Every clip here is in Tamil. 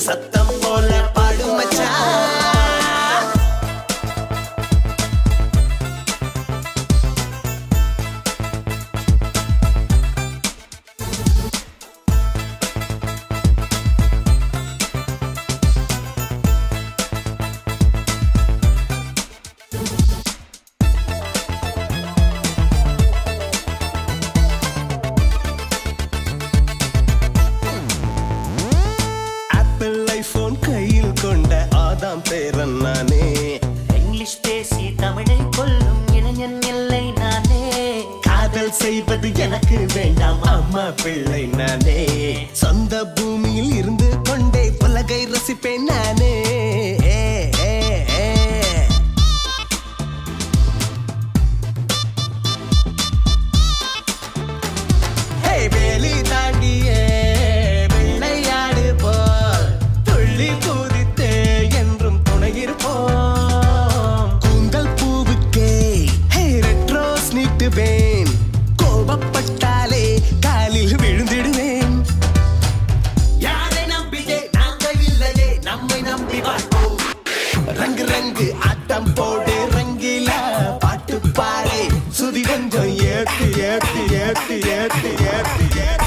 சத்தம் போல பாடும் மச்சான் ஆப்பிள் ஐபோன் கையில் கொண்ட ஆதாம் பேரன் நானே இங்கிலீஷ் பேசி தமிழை கொல்லும் இளைஞன் இல்லை நானே காதல் செய்வது எனக்கு வேண்டாம் அம்மா பிள்ளை நானே சொந்த பூமியில் இருந்து கொண்டே உலகை ரசிப்பேன் நானே ஏ, ஏ, ஏ. ஹே, வேலி தாண்டியே வெள்ளையாடு போல் துள்ளி குதித்தே என்றும் துணையிருப்போம் கூந்தல் பூவுக்கே ஹே ரெட் ரோஸ் நீட்டுவேன் கோபப்பட்டாலே காலில் விழுந்திடுவேன் யாரை நம்பிட்டே நாங்கள் இல்லையே நம்மை நம்பி பார்ப்போம் ரங்கு ரங்கு ஆட்டம் போடு ரங்கிலா பாட்டு பாடு சுதி கொஞ்சம் ஏத்து ஏத்து ஏத்து ஏத்து ஏத்து ஏத்து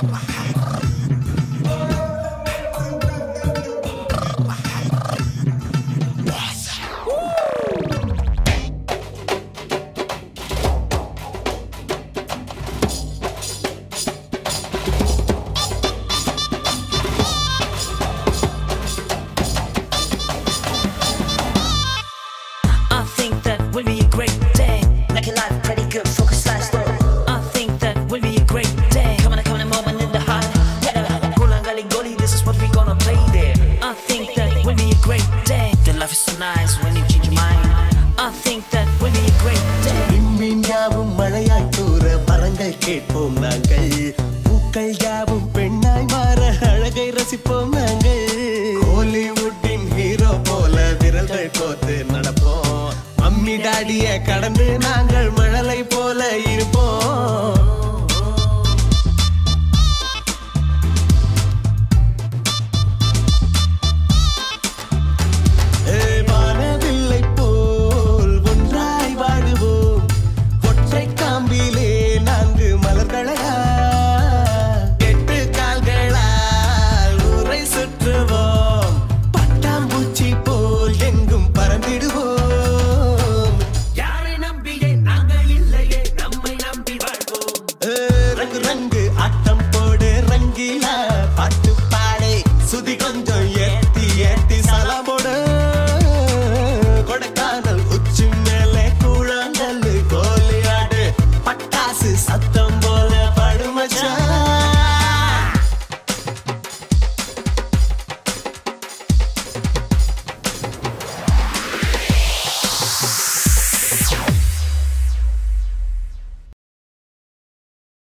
I think that will be a great day. Make your life pretty good, focus life slow. I think that will be a great day. Come on, come on, a moment in the heart. Yeah, Gulangali Goli, this is what we gonna play there. I think that will be a great day. The life is so nice when you change your mind. I think that will be a great day. விண்மீன் யாவும் மழையாய் தூர மரங்கள் கேட்போம் நாங்கள் பூக்கள் யாவும் பெண்ணாய் மாற அழகை ரசிப்போம் நாங்கள் ஹாலிவுட்டின் ஹீரோ போல விரல்கள் கோத்து நடப்போம் மம்மி டாடிய கடந்து நாங்கள்